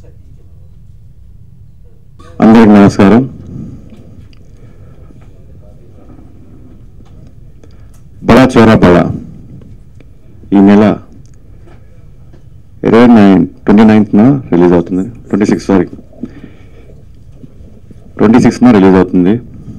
అందరికి నమస్కారం బడా చోరా బడా ఈ నెల ఇరవై నైన్ ట్వంటీ నైన్త్న రిలీజ్ అవుతుంది ట్వంటీ సిక్స్ సారీ ట్వంటీ సిక్స్న రిలీజ్ అవుతుంది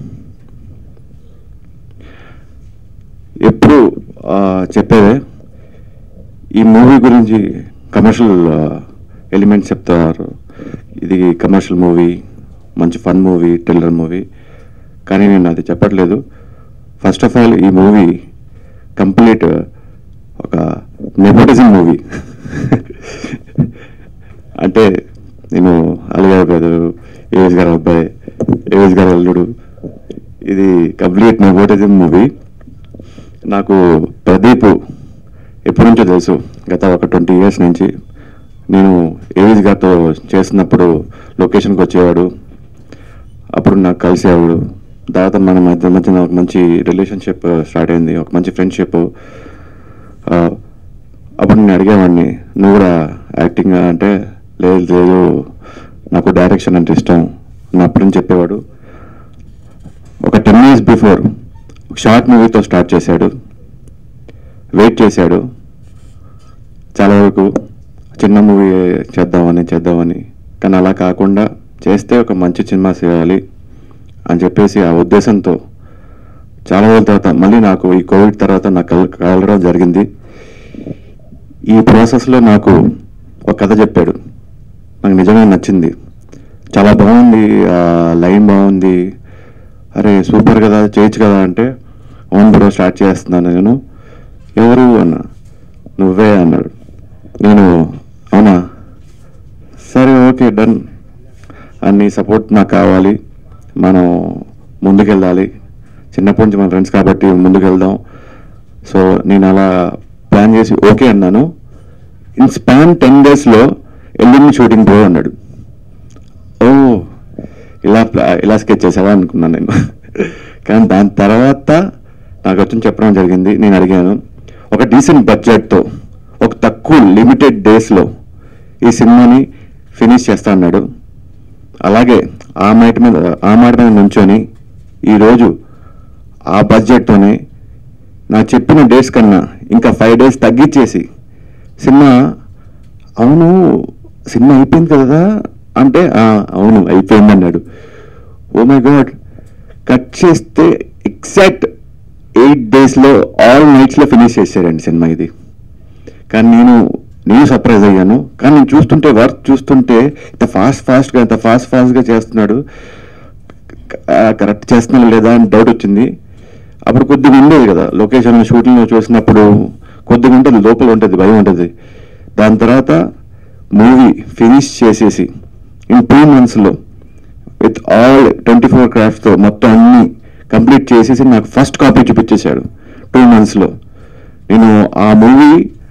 ఎప్పుడు ఆ, చెప్పేదే ఈ మూవీ గురించి కమర్షియల్ ఎలిమెంట్స్ చెప్తారు ఇది కమర్షియల్ మూవీ మంచి ఫన్ మూవీ థ్రిల్లర్ మూవీ కానీ నేను అది చెప్పట్లేదు ఫస్ట్ ఆఫ్ ఆల్ ఈ మూవీ కంప్లీట్ ఒక నెపోటిజం మూవీ అంటే నేను అలిగారు బ్రదరు ఏజ్ గారు అబ్బాయి ఏజ్ గారు అల్లుడు ఇది కంప్లీట్ నెపోటిజం మూవీ నాకు ప్రదీప్ ఎప్పటి నుంచో తెలుసు గత ఒక ట్వంటీ ఇయర్స్ నుంచి నేను ఏవిజ్ గారితో చేస్తున్నప్పుడు లొకేషన్కి వచ్చేవాడు అప్పుడు నాకు కలిసేవాడు తర్వాత మన మధ్య మధ్యన ఒక మంచి రిలేషన్షిప్ స్టార్ట్ అయింది ఒక మంచి ఫ్రెండ్షిప్ అప్పుడు నేను అడిగేవాడిని నువ్వు కూడా యాక్టింగ్ అంటే లేదు లేదు నాకు డైరెక్షన్ అంటే ఇష్టం నా అప్పటి నుంచి చెప్పేవాడు ఒక టెన్ ఇయర్స్ బిఫోర్ ఒక షార్ట్ మూవీతో స్టార్ట్ చేశాడు వెయిట్ చేశాడు చాలా వరకు చిన్న మూవీ చేద్దామని చేద్దామని కానీ అలా కాకుండా చేస్తే ఒక మంచి సినిమా చేయాలి అని చెప్పేసి ఆ ఉద్దేశంతో చాలా రోజుల తర్వాత మళ్ళీ నాకు ఈ కోవిడ్ తర్వాత నాకు కల కలవడం జరిగింది ఈ ప్రాసెస్లో నాకు ఒక కథ చెప్పాడు నాకు నిజంగా నచ్చింది చాలా బాగుంది ఆ లైన్ బాగుంది అరే సూపర్ కదా చేయొచ్చు కదా అంటే అవును బ్రో స్టార్ట్ చేస్తున్నాను నేను ఎవరు అన్నా నువ్వే అన్నాడు నేను అవునా సరే ఓకే డన్ అన్ని సపోర్ట్ నాకు కావాలి మనం ముందుకెళ్ళాలి చిన్నప్పటి నుంచి మన ఫ్రెండ్స్ కాబట్టి ముందుకెళ్దాం సో నేను అలా ప్లాన్ చేసి ఓకే అన్నాను ఇన్ స్పాన్ టెన్ డేస్లో ఎల్లుండి షూటింగ్ బ్రో అన్నాడు ఓ ఇలా ప్లా- ఇలా స్కెచ్ చేసావా అనుకున్నాను నేను కానీ దాని తర్వాత నాకు వచ్చి చెప్పడం జరిగింది నేను అడిగాను ఒక డీసెంట్ బడ్జెట్తో ఒక తక్కువ లిమిటెడ్ డేస్లో ఈ సినిమాని ఫినిష్ చేస్తా అన్నాడు అలాగే ఆ మాట మీద ఆ మాట మీద నుంచొని ఈరోజు ఆ బడ్జెట్తోనే నా చెప్పిన డేట్స్ కన్నా ఇంకా ఫైవ్ డేస్ తగ్గించేసి సినిమా అవును సినిమా అయిపోయింది కదా అంటే "ఆ, అవును అయిపోయింది అన్నాడు ఓ మై గాడ్ కట్ చేస్తే ఎగ్జాక్ట్ ఎయిట్ డేస్లో ఆల్ నైట్స్లో ఫినిష్ చేశాడండి సినిమా ఇది కానీ నేను నేను సర్ప్రైజ్ అయ్యాను కానీ నేను చూస్తుంటే వర్క్ చూస్తుంటే ఇంత ఫాస్ట్ ఫాస్ట్గా ఇంత ఫాస్ట్ ఫాస్ట్గా చేస్తున్నాడు కరెక్ట్ చేస్తున్నాడు లేదా అని డౌట్ వచ్చింది అప్పుడు కొద్దిగా ఉండేది కదా లొకేషన్ షూటింగ్ చూసినప్పుడు కొద్దిగా ఉంటుంది లోపల ఉంటుంది భయం ఉంటుంది దాని తర్వాత మూవీ ఫినిష్ చేసేసి ఇన్ టూ మంత్స్లో విత్ ఆల్ ట్వంటీ ఫోర్ క్రాఫ్ట్స్తో మొత్తం అన్ని కంప్లీట్ చేసేసి నాకు ఫస్ట్ కాపీ చూపించేశాడు టూ మంత్స్లో నేను ఆ మూవీ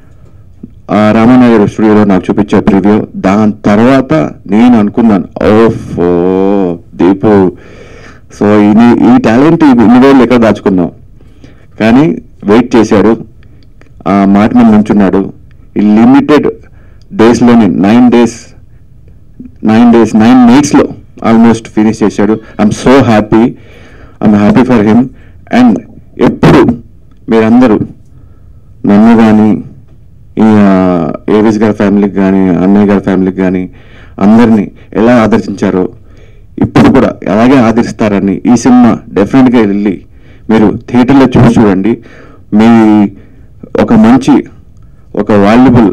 ఆ రామానగర్ స్టూడియోలో నాకు చూపించే ప్రివ్యూ దాని తర్వాత నేను అనుకున్నాను ఓఫో దీపు సో ఇది ఈ టాలెంట్ ఇన్ని రోజులు ఎక్కడ దాచుకున్నాం కానీ వెయిట్ చేశాడు ఆ మాట మీద నుంచున్నాడు ఈ లిమిటెడ్ డేస్లోని nine days nine days nine నైట్స్లో ఆల్మోస్ట్ ఫినిష్ చేశాడు I'm so happy I'm happy for him and ఎప్పుడు మీరందరూ నన్ను కానీ ఈ ఏవిస్ గారి ఫ్యామిలీకి కానీ అన్నయ్య గారి ఫ్యామిలీకి కానీ అందరినీ ఎలా ఆదర్శించారో ఇప్పుడు కూడా అలాగే ఆదరిస్తారని ఈ సినిమా డెఫినెట్గా వెళ్ళి మీరు థియేటర్లో చూసి చూడండి మీ ఒక మంచి ఒక వాల్యుబుల్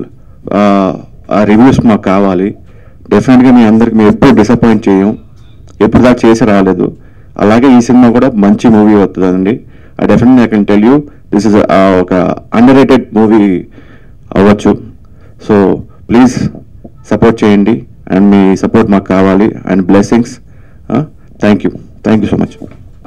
ఆ రివ్యూస్ మాకు కావాలి డెఫినెట్గా మీ అందరికి మేము ఎప్పుడు డిసప్పాయింట్ చేయం ఎప్పుడు దాకా చేసి రాలేదు అలాగే ఈ సినిమా కూడా మంచి మూవీ అవుతుందండి I definitely I can tell you this is ఒక అండర్ రేటెడ్ మూవీ అవ్వచ్చు సో ప్లీజ్ సపోర్ట్ చేయండి అండ్ మీ సపోర్ట్ మాకు కావాలి and blessings thank you thank you so much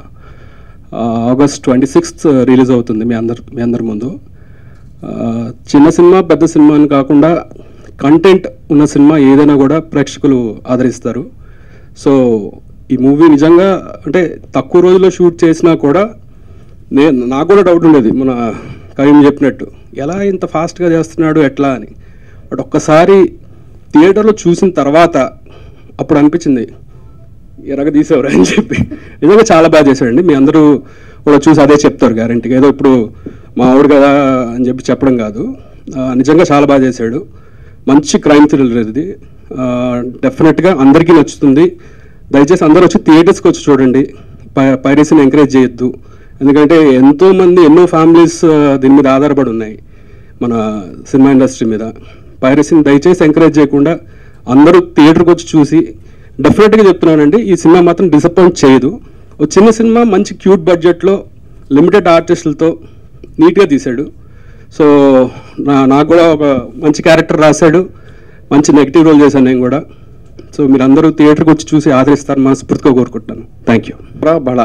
August twenty sixth release అవుతుంది మీ అందరు మీ అందరి ముందు ఆ, చిన్న సినిమా పెద్ద సినిమా అని కాకుండా కంటెంట్ ఉన్న సినిమా ఏదైనా కూడా ప్రేక్షకులు ఆదరిస్తారు సో ఈ మూవీ నిజంగా అంటే తక్కువ రోజుల్లో షూట్ చేసినా కూడా నేను నాకు కూడా డౌట్ ఉండేది మన కరీం చెప్పినట్టు ఎలా ఇంత ఫాస్ట్గా చేస్తున్నాడు ఎట్లా అని బట్ ఒక్కసారి థియేటర్లో చూసిన తర్వాత అప్పుడు అనిపించింది ఎరగ తీసేవారు అని చెప్పి నిజంగా చాలా బాగా చేశాడండి మీ అందరూ కూడా చూసి అదే చెప్తారు గ్యారంటీగా ఏదో ఇప్పుడు మా ఊరు కదా అని చెప్పి చెప్పడం కాదు ఆ, నిజంగా చాలా బాగా చేశాడు మంచి క్రైమ్ థ్రిల్లర్ ఇది డెఫినెట్గా అందరికీ నచ్చుతుంది దయచేసి అందరూ వచ్చి థియేటర్స్కి వచ్చి చూడండి పై- పైరసీని ఎంకరేజ్ చేయొద్దు ఎందుకంటే ఎంతోమంది ఎన్నో ఫ్యామిలీస్ దీని మీద ఆధారపడి ఉన్నాయి మన సినిమా ఇండస్ట్రీ మీద పైరసీని దయచేసి ఎంకరేజ్ చేయకుండా అందరూ థియేటర్కి వచ్చి చూసి డెఫినెట్గా చెప్తున్నానండి ఈ సినిమా మాత్రం డిసప్పాయింట్ చేయదు ఒక చిన్న సినిమా మంచి క్యూట్ బడ్జెట్లో లిమిటెడ్ ఆర్టిస్టులతో నీట్గా తీశాడు సో నా నాకు కూడా ఒక మంచి క్యారెక్టర్ రాశాడు మంచి నెగిటివ్ రోల్ చేశాను నేను కూడా సో మీరు అందరూ థియేటర్కి వచ్చి చూసి ఆదరిస్తారు మనస్ఫూర్తిగా కోరుకుంటున్నాను థ్యాంక్ యూ బడా బడా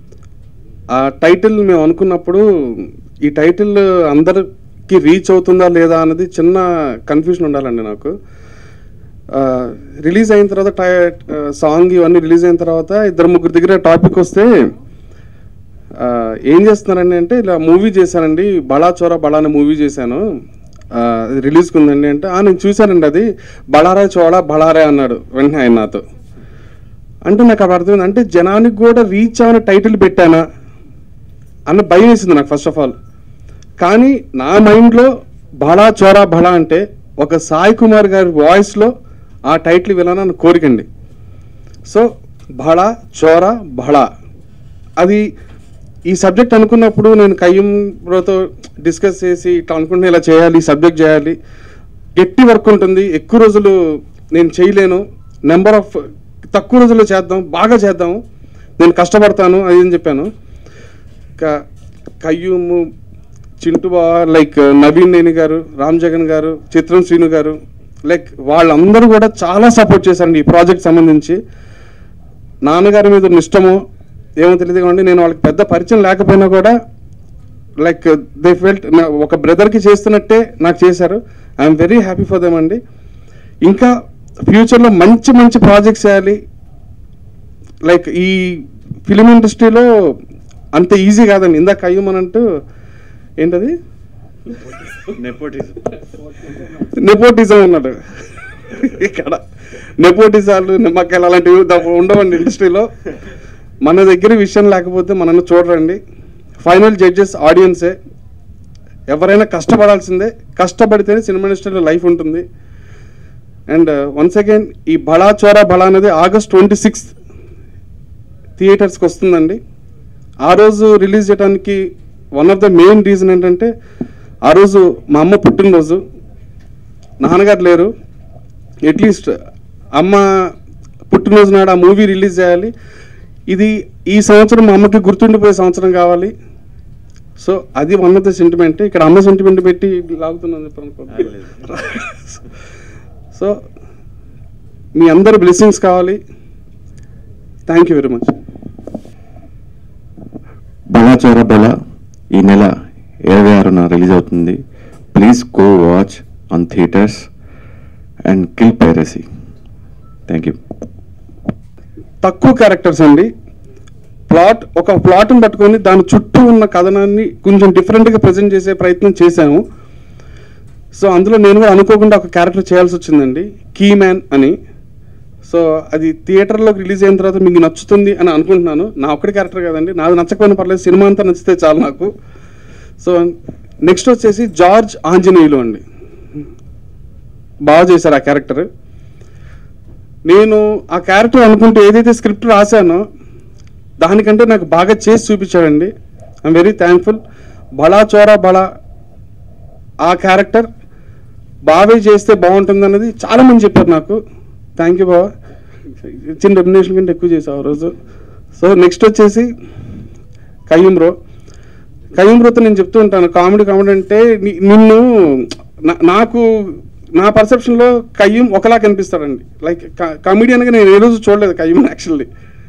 ఆ టైటిల్ మేము అనుకున్నప్పుడు ఈ టైటిల్ అందరికి రీచ్ అవుతుందా లేదా అన్నది చిన్న కన్ఫ్యూజన్ ఉండాలండి నాకు రిలీజ్ అయిన తర్వాత టై సాంగ్ ఇవన్నీ రిలీజ్ అయిన తర్వాత ఇద్దరు ముగ్గురు దగ్గర టాపిక్ వస్తే ఆ, ఏం చేస్తున్నారండి అంటే ఇలా మూవీ చేశానండి బడా చోరా బడా అనే మూవీ చేశాను ఆ, అది రిలీజ్కి ఉందండి అంటే "ఆ, నేను చూశానండి అది బడారా చోడా బడారే అన్నాడు వెంటనే ఆయన నాతో అంటే నాకు అప్పుడు అర్థమైంది అంటే జనానికి కూడా రీచ్ అవని టైటిల్ పెట్టానా అన్న భయం వేసింది నాకు ఫస్ట్ ఆఫ్ ఆల్ కానీ నా మైండ్లో బడా చోరా బడా అంటే ఒక సాయి కుమార్ గారి వాయిస్లో ఆ టైటిల్ వినాలని కోరికండి సో బడా చోరా బడా అది ఈ సబ్జెక్ట్ అనుకున్నప్పుడు నేను కయ్యం బ్రోతో డిస్కస్ చేసి ఇట్లా అనుకుంటే ఇలా చేయాలి ఈ సబ్జెక్ట్ చేయాలి గట్టి వర్క్ ఉంటుంది ఎక్కువ రోజులు నేను చేయలేను నెంబర్ ఆఫ్ తక్కువ రోజుల్లో చేద్దాం బాగా చేద్దాం నేను కష్టపడతాను అది అని చెప్పాను క- కయ్యూము చింటు బావ లైక్ నవీన్ నేని గారు రామ్ జగన్ గారు చిత్రం శ్రీను గారు లైక్ వాళ్ళందరూ కూడా చాలా సపోర్ట్ చేశారండి ఈ ప్రాజెక్ట్ సంబంధించి నాన్నగారి మీద ఉన్న ఇష్టమో ఏమో తెలియదు కానీ నేను వాళ్ళకి పెద్ద పరిచయం లేకపోయినా కూడా లైక్ దే ఫెల్ట్ ఒక బ్రదర్కి చేస్తున్నట్టే నాకు చేశారు I'm very happy for them అండి ఇంకా ఫ్యూచర్లో మంచి మంచి ప్రాజెక్ట్స్ చేయాలి లైక్ ఈ ఫిలిం ఇండస్ట్రీలో అంత ఈజీ కాదండి ఇందాక అయ్యమనంటూ ఏంటది నెపోటిజం అన్నాడు ఇక్కడ నెపోటిజాలు నిమ్మకాయలు అలాంటివి ద- ఉండవండి ఇండస్ట్రీలో మన దగ్గర విషయం లేకపోతే మనల్ని చూడరండి ఫైనల్ జడ్జెస్ ఆడియన్సే ఎవరైనా కష్టపడాల్సిందే కష్టపడితేనే సినిమా ఇండస్ట్రీలో లైఫ్ ఉంటుంది అండ్ వన్స్ అగైన్ ఈ బడా చోరా బడా అనేది ఆగస్ట్ ట్వంటీ సిక్స్త్ థియేటర్స్కి వస్తుందండి ఆ రోజు రిలీజ్ చేయడానికి one of the main reason ఏంటంటే ఆ రోజు మా అమ్మ పుట్టినరోజు నాన్నగారు లేరు అట్లీస్ట్ అమ్మ పుట్టినరోజు నాడు ఆ మూవీ రిలీజ్ చేయాలి ఇది ఈ సంవత్సరం మా అమ్మకి గుర్తుండిపోయే సంవత్సరం కావాలి సో అది వన్ ఆఫ్ ద సెంటిమెంట్ ఇక్కడ అమ్మ సెంటిమెంట్ పెట్టి లాగుతున్నాను చెప్పాను సో మీ అందరి బ్లెస్సింగ్స్ కావాలి థ్యాంక్ యూ వెరీ మచ్ బలా చోర బలా ఈ నెల ఇరవై ఆరున రిలీజ్ అవుతుంది please go watch on theatres and kill piracy thank you తక్కువ క్యారెక్టర్స్ అండి ప్లాట్ ఒక ప్లాట్ని పట్టుకొని దాని చుట్టూ ఉన్న కథనాన్ని కొంచెం డిఫరెంట్గా ప్రజెంట్ చేసే ప్రయత్నం చేశాము సో అందులో నేను కూడా అనుకోకుండా ఒక క్యారెక్టర్ చేయాల్సి వచ్చిందండి కీ మ్యాన్ అని సో అది థియేటర్లోకి రిలీజ్ అయిన తర్వాత మీకు నచ్చుతుంది అని అనుకుంటున్నాను నా ఒక్కడి క్యారెక్టర్ కదండి నాది నచ్చకపోయినా పర్లేదు సినిమా అంతా నచ్చితే చాలు నాకు సో నెక్స్ట్ వచ్చేసి జార్జ్ ఆంజనేయులు అండి బాగా చేశారు ఆ క్యారెక్టర్ నేను ఆ క్యారెక్టర్ అనుకుంటే ఏదైతే స్క్రిప్ట్ రాశానో దానికంటే నాకు బాగా చేసి చూపించాడండి ఐఎమ్ వెరీ థ్యాంక్ఫుల్ బడా చోరా బడా ఆ క్యారెక్టర్ బావే చేస్తే బాగుంటుంది అన్నది చాలా మంది చెప్పారు నాకు థ్యాంక్ యూ బావా చిన్న రెమ్యునేషన్ కంటే ఎక్కువ చేసావు ఆ రోజు సో నెక్స్ట్ వచ్చేసి కయ్యం బ్రో కయ్యం బ్రోతో నేను చెప్తూ ఉంటాను కామెడీ కామెడీ అంటే ని- నిన్ను నా- నాకు నా పర్సెప్షన్లో కయ్యం ఒకలా కనిపిస్తాడండి లైక్ కామెడియన్గా నేను ఏ రోజు చూడలేదు కయ్యం యాక్చువల్లీ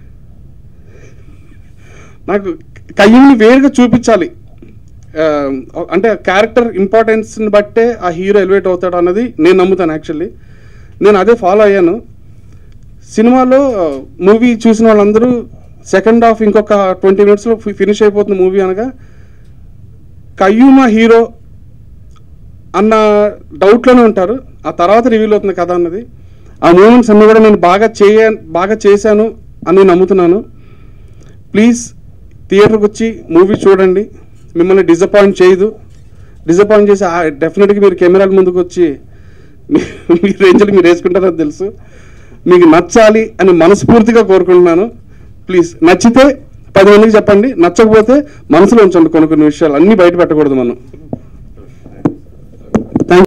నాకు కయ్యంని వేరుగా చూపించాలి ఆ, అంటే క్యారెక్టర్ ఇంపార్టెన్స్ని బట్టే ఆ హీరో ఎలివేట్ అవుతాడు అన్నది నేను నమ్ముతాను యాక్చువల్లీ నేను అదే ఫాలో అయ్యాను సినిమాలో మూవీ చూసిన వాళ్ళందరూ సెకండ్ హాఫ్ ఇంకొక ట్వంటీ మినిట్స్లో ఫినిష్ అయిపోతుంది మూవీ అనగా కయ్యూమా హీరో అన్న డౌట్లోనే ఉంటారు ఆ తర్వాత రివీల్ అవుతుంది కథ అన్నది ఆ మూమెంట్స్ అన్నీ కూడా నేను బాగా చేయ బాగా చేశాను అని నమ్ముతున్నాను ప్లీజ్ థియేటర్కి వచ్చి మూవీ చూడండి మిమ్మల్ని డిసప్పాయింట్ చేయదు డిసప్పాయింట్ చేసి డెఫినెట్గా మీరు కెమెరాల ముందుకు వచ్చి మీ మీ రేంజ్లు మీరు వేసుకుంటారని తెలుసు మీకు నచ్చాలి అని మనస్ఫూర్తిగా కోరుకుంటున్నాను ప్లీజ్ నచ్చితే పది మందికి చెప్పండి నచ్చకపోతే మనసులో ఉంచండి కొన్ని కొన్ని విషయాలు అన్నీ బయట పెట్టకూడదు మనం